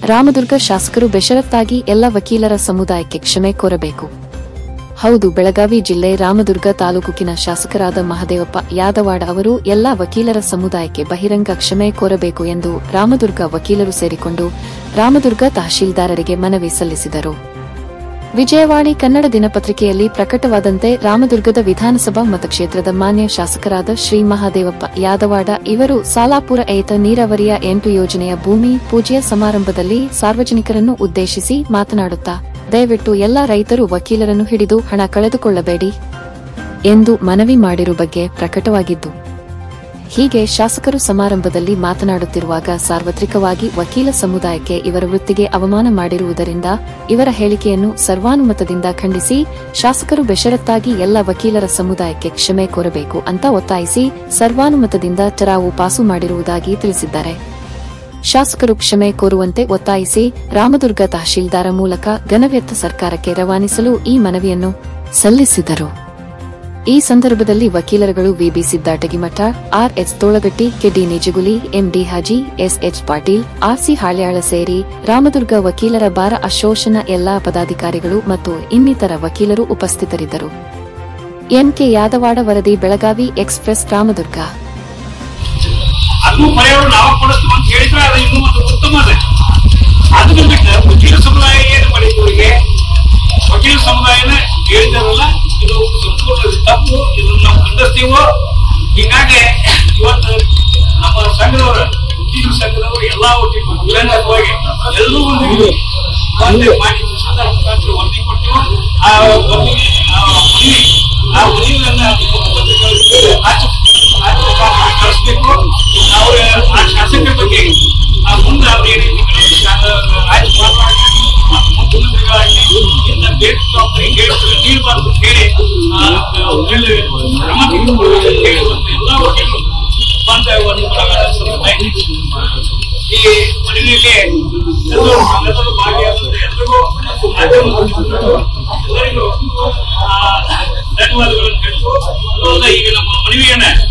ರಾಮದುರ್ಗ ಶಾಸಕರು ಬೆಷರತ್ತಾಗಿ ಎಲ್ಲ ವಕೀಲರ ಸಮುದಾಯಕ್ಕೆ ಕ್ಷಮೆ ಕೋರಬೇಕು ಹೌದು ಬೆಳಗಾವಿ ಜಿಲ್ಲೆ ರಾಮದುರ್ಗ ತಾಲೂಕಿನ ಶಾಸಕರಾದ ಮಹದೇವಪ್ಪ ಯಾದವಾಡ ಅವರು ಎಲ್ಲಾ ವಕೀಲರ ಸಮುದಾಯಕ್ಕೆ ಬಹಿರಂಗ ಕ್ಷಮೆ ಕೋರಬೇಕು ಎಂದು ರಾಮದುರ್ಗ ವಕೀಲರು ಸೇರಿಕೊಂಡು ರಾಮದುರ್ಗ ತಹಶೀಲ್ದಾರರಿಗೆ ಮನವಿ ಸಲ್ಲಿಸಿದರು ವಿಜಯವಾಣಿ ಕನ್ನಡ ದಿನಪತ್ರಿಕೆಯಲ್ಲಿ ಪ್ರಕಟವಾದಂತೆ ರಾಮದುರ್ಗದ ವಿಧಾನಸಭಾ ಮತಕ್ಷೇತ್ರದ ಮಾನ್ಯ ಶಾಸಕರಾದ ಶ್ರೀ ಮಹಾದೇವಪ್ಪ ಯಾದವಾಡ ಇವರು ಸಾಲಾಪುರ ಏತ ನೀರಾವರಿಯ ಎಂಟು ಯೋಜನೆಯ ಭೂಮಿ ಪೂಜೆಯ ಸಮಾರಂಭದಲ್ಲಿ ಸಾರ್ವಜನಿಕರನ್ನು ಉದ್ದೇಶಿಸಿ ಮಾತನಾಡುತ್ತಾ ದಯವಿಟ್ಟು ಎಲ್ಲಾ ರೈತರು ವಕೀಲರನ್ನು ಹಿಡಿದು ಹಣ ಕಳೆದುಕೊಳ್ಳಬೇಡಿ ಎಂದು ಮನವಿ ಮಾಡಿರುವ ಬಗ್ಗೆ ಪ್ರಕಟವಾಗಿದ್ದು ಹೀಗೆ ಶಾಸಕರು ಸಮಾರಂಭದಲ್ಲಿ ಮಾತನಾಡುತ್ತಿರುವಾಗ ಸಾರ್ವತ್ರಿಕವಾಗಿ ವಕೀಲ ಸಮುದಾಯಕ್ಕೆ ಇವರ ವೃತ್ತಿಗೆ ಅವಮಾನ ಮಾಡಿರುವುದರಿಂದ ಇವರ ಹೇಳಿಕೆಯನ್ನು ಸರ್ವಾನುಮತದಿಂದ ಖಂಡಿಸಿ ಶಾಸಕರು ಬೆಷರತ್ತಾಗಿ ಎಲ್ಲ ವಕೀಲರ ಸಮುದಾಯಕ್ಕೆ ಕ್ಷಮೆ ಕೋರಬೇಕು ಅಂತ ಒತ್ತಾಯಿಸಿ ಸರ್ವಾನುಮತದಿಂದ ಟರಾವು ಪಾಸು ಮಾಡಿರುವುದಾಗಿ ತಿಳಿಸಿದ್ದಾರೆ ಶಾಸಕರು ಕ್ಷಮೆ ಕೋರುವಂತೆ ಒತ್ತಾಯಿಸಿ ರಾಮದುರ್ಗ ತಹಶೀಲ್ದಾರ ಮೂಲಕ ಘನವ್ಯರ್ಥ ಸರ್ಕಾರಕ್ಕೆ ರವಾನಿಸಲು ಈ ಮನವಿಯನ್ನು ಸಲ್ಲಿಸಿದರು ಈ ಸಂದರ್ಭದಲ್ಲಿ ವಕೀಲರುಗಳು V B Siddatagimath R H Tolagatti K D Nijaguli M D Haji S H Patil R C Halyal ಸೇರಿ ರಾಮದುರ್ಗ ವಕೀಲರ ಬಾರ ಅಶೋಷನ ಎಲ್ಲಾ ಪದಾಧಿಕಾರಿಗಳು ಮತ್ತು ಇನ್ನಿತರ ವಕೀಲರು ಉಪಸ್ಥಿತರಿದ್ದರು ಎನ್ಕೆ ಯಾದವಾಡ ವರದಿ ಬೆಳಗಾವಿ ಎಕ್ಸ್ಪ್ರೆಸ್ ರಾಮದುರ್ಗ ಅದು ಪರಿಹಾರ ನಾವು ಕೊಡಿಸ್ತೀವಿ ಅಂತ ಹೇಳಿದ್ರೆ ಅದು ಇನ್ನೂ ಒಂದು ಉತ್ತಮ ಅದ ಅದನ್ನ ಬಿಟ್ಟು ವಕೀಲ ಸಮುದಾಯ ಏನು ಮಾಡಿದ್ರು ಇವರಿಗೆ ವಕೀಲ ಸಮುದಾಯನ ಹೇಳಿದಾರಲ್ಲ ಇದು ಸಂಪೂರ್ಣ ತಪ್ಪು ಇದು ನಾವು ಖಂಡಿಸ್ತೀವೋ ಹೀಗಾಗಿ ಇವತ್ತು ನಮ್ಮ ಸಂಘದವರು ವಕೀಲ ಸಂಘದವರು ಎಲ್ಲಾ ವಕೀಲರು ಬಹಿರಂಗವಾಗಿ ಎಲ್ಲರೂ ಒಂದು ಒಂದೇ ಮಾಡಿ ಸಂದರ್ಭ ಮುಖಾಂತರ ವರದಿ ಕೊಟ್ಟಿವು ಆ ವರದಿ ಆ ಮನವಿ ಆ ಮನವಿಯನ್ನ ಮುಖ್ಯಮಂತ್ರಿಗಳಿಗೆ ರಾಜ್ಯ ರಾಜ್ಯಪಾಲ ಕಳಿಸ್ಬೇಕು ಅವ್ರ ಆ ಶಾಸಕರ ಬಗ್ಗೆ ಆ ಮುಂದೆ ಅವ್ರು ಏನೈತಿ ರಾಜ್ಯಪಾಲರಾಗಿ ಮತ್ತು ಮುಖ್ಯಮಂತ್ರಿಗಳಾಗಿ ಇಂಥ ಬೇರೆ ಜವಾಬ್ದಾರಿ ಕೇಳಿ ನೀಡಬಾರ್ದು ಅಂತ ಹೇಳಿ ಆ, ಅವ್ರ ಮೇಲೆ ಕ್ರಮ ತೆಗೆದುಕೊಳ್ಳಬೇಕು ಅಂತ ಹೇಳಿ ಇವತ್ತು ಎಲ್ಲಾ ವಕೀಲರು ಬಂದ ಒಂದು ಪ್ರಕರಣ ಸಮುದಾಯ ಈ ಮನವಿಯಲ್ಲಿ ಎಲ್ಲರೂ ಎಲ್ಲರೂ ಭಾಗಿಯಾದಂತೆ ಎಲ್ಲರಿಗೂ ಮತ್ತು ಮಾಧ್ಯಮ ಮುಖಂಡರು ಎಲ್ಲರಿಗೂ ಆ, ಧನ್ಯವಾದಗಳನ್ನು ತಿಳಿಸು ಈಗ ನಮ್ಮ ಮನವಿಯನ್ನ